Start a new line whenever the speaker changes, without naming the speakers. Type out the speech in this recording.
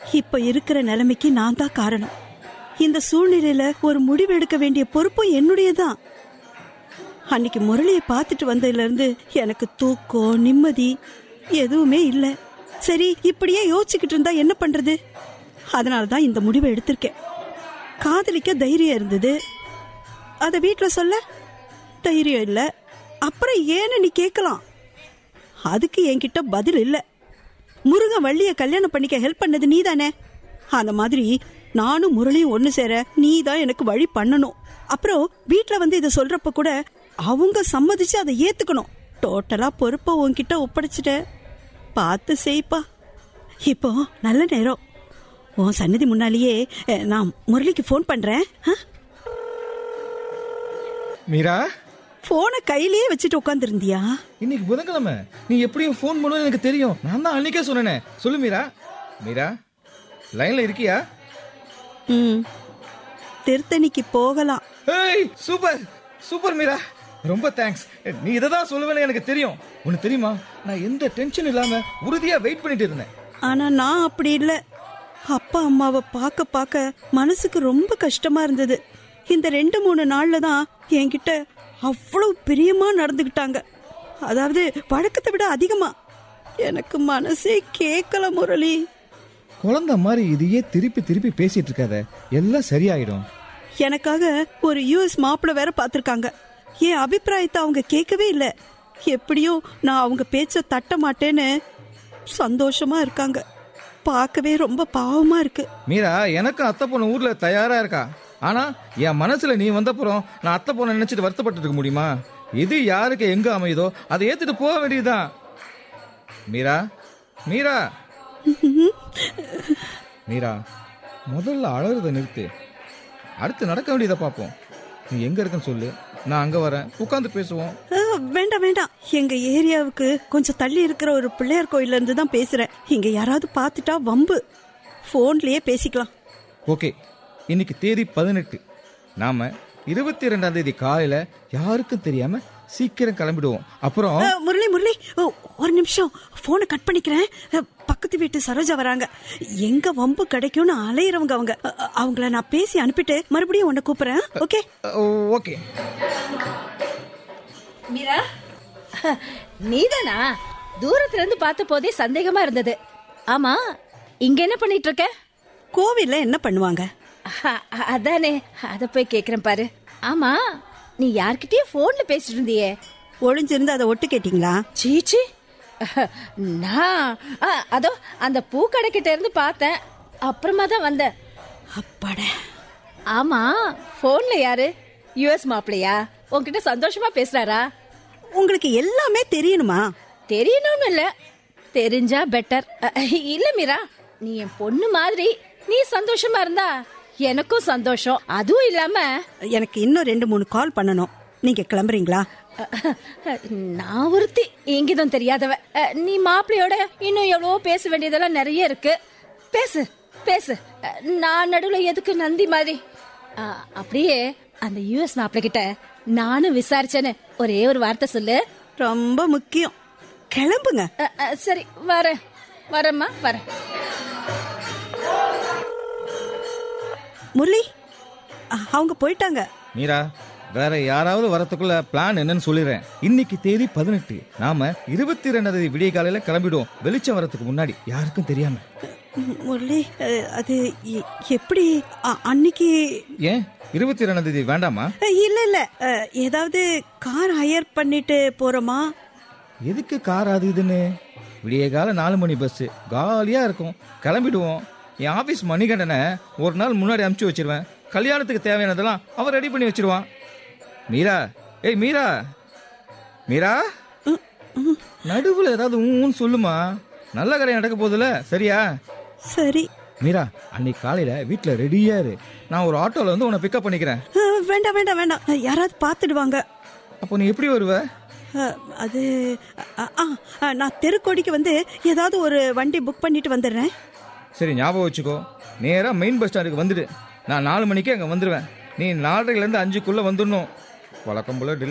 இப்ப இருக்கிற நிலைமைக்கு நான் தான் காரணம் இந்த சூழ்நிலையில ஒரு முடிவு எடுக்க வேண்டிய பொறுப்பும் என்னுடையதான் அன்னைக்கு முரளியை பார்த்துட்டு வந்ததுல இருந்து எனக்கு தூக்கம் நிம்மதி எதுவுமே இல்ல சரி இப்படியே யோசிச்சுக்கிட்டு இருந்தா என்ன பண்றது அதனாலதான் இந்த முடிவை எடுத்திருக்கேன் காதலிக்க தைரியம் இருந்தது அத வீட்ல சொல்ல தைரியம் இல்ல அப்புறம் ஏன்னு நீ கேட்கலாம் அதுக்கு என்கிட்ட பதில் இல்ல முருகன் வள்ளிய கல்யாணம் பண்ணிக்க ஹெல்ப் பண்ணது நீதானே அந்த மாதிரி நானும் முரளியும் ஒண்ணு சேர நீ தான் எனக்கு வழி பண்ணணும் அப்புறம் வீட்ல வந்து இத சொல்றப்ப கூட அவங்க சம்மதிச்சு அதை ஏத்துக்கணும் டோட்டலா பொறுப்பை உன்கிட்ட ஒப்படைச்சிட்ட பார்த்து செய்ப்பா இப்போ நல்ல நேரம் உன் சன்னதி முன்னாலேயே அஹ், நான் முரளிக்கு ஃபோன் பண்றேன் ஆ?
மீரா
போனை கையிலேயே வச்சுட்டு உட்காந்துருந்தியா
இன்னைக்கு புதன்கிழமை நீ எப்படியும் ஃபோன் பண்ணுவேன்னு எனக்கு தெரியும் நான் தான் அன்னைக்கே சொன்னேனே சொல்லு மீரா மீரா லைன்ல இருக்கியா
ம் திருத்தணிக்கு போகலாம்
ஏய் சூப்பர் சூப்பர் மீரா ரொம்ப தேங்க்ஸ் நீ இதை தான் சொல்லுவேன்னு எனக்கு தெரியும் உனக்கு தெரியுமா நான் எந்த டென்ஷன் இல்லாம உறுதியா வெயிட் பண்ணிட்டு இருந்தேன்
ஆனா நான் அப்படி இல்ல அப்பா அம்மாவை பார்க்க பார்க்க மனசுக்கு ரொம்ப கஷ்டமா இருந்தது இந்த ரெண்டு மூணு நாள்ல தான் என்கிட்ட அவ்வளவு பிரியமா நடந்துக்கிட்டாங்க அதாவது வழக்கத்தை விட அதிகமா எனக்கு மனசே கேட்கல முரளி
குழந்தை மாதிரி இதையே திருப்பி திருப்பி பேசிட்டு இருக்காத எல்லாம் சரியாயிடும்
எனக்காக ஒரு யூஎஸ் மாப்பிள்ள வேற பார்த்திருக்காங்க என் அபிப்பிராயத்தை அவங்க கேட்கவே இல்ல எப்படியோ நான் அவங்க பேச்ச தட்ட மாட்டேன்னு சந்தோஷமா இருக்காங்க பார்க்கவே ரொம்ப பாவமா இருக்கு
மீரா எனக்கும் அத்தை பொண்ணு ஊர்ல தயாரா இருக்கா ஆனா என் மனசுல நீ வந்தப்புறம் நான் அத்தை பொண்ணை நினைச்சிட்டு வருத்தப்பட்டு இருக்க முடியுமா எது யாருக்கு எங்க அமையுதோ அதை ஏத்துட்டு போக வேண்டியதுதான் மீரா மீரா மீரா முதல்ல அழறத நிறுத்து அடுத்து நடக்க வேண்டியதை பார்ப்போம் நீ எங்க இருக்குன்னு சொல்லு நான் அங்க வரேன் உட்காந்து பேசுவோம்
அஹ், வேண்டாம் வேண்டாம் எங்க ஏரியாவுக்கு கொஞ்சம் தள்ளி இருக்கிற ஒரு பிள்ளையார் கோயில்ல இருந்து தான் பேசுறேன் இங்க யாராவது பார்த்துட்டா வம்பு போன்லயே பேசிக்கலாம்
ஓகே இன்னைக்கு தேதி பதினெட்டு நாம இருபத்தி ரெண்டாம் தேதி காலையில யாருக்கும் தெரியாம சீக்கிரம் கிளம்பிடுவோம் அப்புறம்
அஹ், முரளி முரளி ஓ, ஒரு நிமிஷம் போனை கட் பண்ணிக்கிறேன் அஹ், பக்கத்து வீட்டு சரோஜா வராங்க எங்க வம்பு கிடைக்கும்னு அலையிறவங்க அவங்க அஹ், அஹ், அவங்கள நான் பேசி அனுப்பிட்டு மறுபடியும் உன்னை கூப்பிடுறேன் ஓகே
ஓ, ஓகே
மீரா நீதானா தூரத்துல இருந்து பார்த்த போதே சந்தேகமா இருந்தது ஆமா இங்க என்ன பண்ணிட்டு இருக்க
கோவில்ல என்ன பண்ணுவாங்க
அ- அ- அதானே அத போய் கேக்குறேன் பாரு ஆமா நீ யார்கிட்டயும் போன்ல பேசிட்டு இருந்தியே
ஒளிஞ்சிருந்து அதை ஒட்டு கேட்டீங்களா
சீச்சி நான் அ, அதோ அந்த பூக்கடை கிட்ட இருந்து பார்த்தேன் அப்புறமா தான் வந்தேன்
அப்பாட
ஆமா போன்ல யாரு யுஎஸ் மாப்பிளையா உன்கிட்ட சந்தோஷமா பேசுறாரா
உங்களுக்கு எல்லாமே தெரியணுமா
தெரியணும்னு இல்ல தெரிஞ்சா பெட்டர் இல்ல மீரா நீ என் பொண்ணு மாதிரி நீ சந்தோஷமா இருந்தா எனக்கும் சந்தோஷம் அதுவும் இல்லாம
எனக்கு இன்னும் ரெண்டு மூணு கால் பண்ணணும் நீங்க கிளம்புறீங்களா
அஹ், நான் ஒருத்தி இங்கிதம் தெரியாதவ அஹ், நீ மாப்பிள்ளையோட இன்னும் எவ்வளவோ பேச வேண்டியதெல்லாம் நிறைய இருக்கு பேசு பேசு அஹ், நான் நடுவுல எதுக்கு நந்தி மாதிரி அஹ், அப்படியே அந்த யுஎஸ் மாப்பிள்ளை கிட்ட நானும் விசாரிச்சேன்னு ஒரே ஒரு வார்த்தை சொல்லு
ரொம்ப முக்கியம் கிளம்புங்க
அஹ், அஹ், சரி வரேன் வரேம்மா வரேன்
முரளி அ- அவங்க போயிட்டாங்க
மீரா வேற யாராவது வரத்துக்குள்ள பிளான் என்னன்னு சொல்லிடுறேன் இன்னைக்கு தேதி பதினெட்டு நாம இருபத்தி ரெண்டாம் தேதி விடிய காலையில கிளம்பிடுவோம் வெளிச்சம் வரதுக்கு முன்னாடி யாருக்கும் தெரியாம
ம், முரளி அ, அது எ- எப்படி அ- அன்னைக்கு
ஏன் இருபத்தி ரெண்டாம் தேதி வேண்டாமா
அ, இல்ல இல்ல அ, ஏதாவது கார் ஹையர் பண்ணிட்டு போறோமா
எதுக்கு கார் அது இதுன்னு விடிய கால நாலு மணி பஸ் காலியா இருக்கும் கிளம்பிடுவோம் என் ஆபீஸ் மணிகண்டனை ஒரு நாள் முன்னாடி அனுப்பிச்சு வச்சிருவேன் கல்யாணத்துக்கு தேவையானதெல்லாம் அவன் ரெடி பண்ணி வச்சிருவான் மீரா ஏய் மீரா மீரா நடுவுல ஏதாவது ஊன்னு சொல்லுமா நல்ல காரியம் நடக்க போகுதுல சரியா
சரி
மீரா அன்னைக்கு காலையில வீட்டுல ரெடியா இரு நான் ஒரு ஆட்டோல வந்து உன்னை பிக்கப் பண்ணிக்கிறேன்
அ, வேண்டாம் வேண்டாம் வேண்டாம் அ, யாராவது பார்த்துடுவாங்க
அப்போ நீ எப்படி வருவ
அ, அது அ, அ, அ, நான் தெருக்கோடிக்கு வந்து ஏதாவது ஒரு வண்டி புக் பண்ணிட்டு வந்துடுறேன்
சரி ஞாபகம் வச்சுக்கோ நேரா மெயின் பஸ் ஸ்டாண்டுக்கு வந்துடு நான் நாலு மணிக்கு அங்க வந்துடுவேன் நீ நாலரைல இருந்து அஞ்சுக்குள்ள வந்துடணும் வழக்கம் போல delay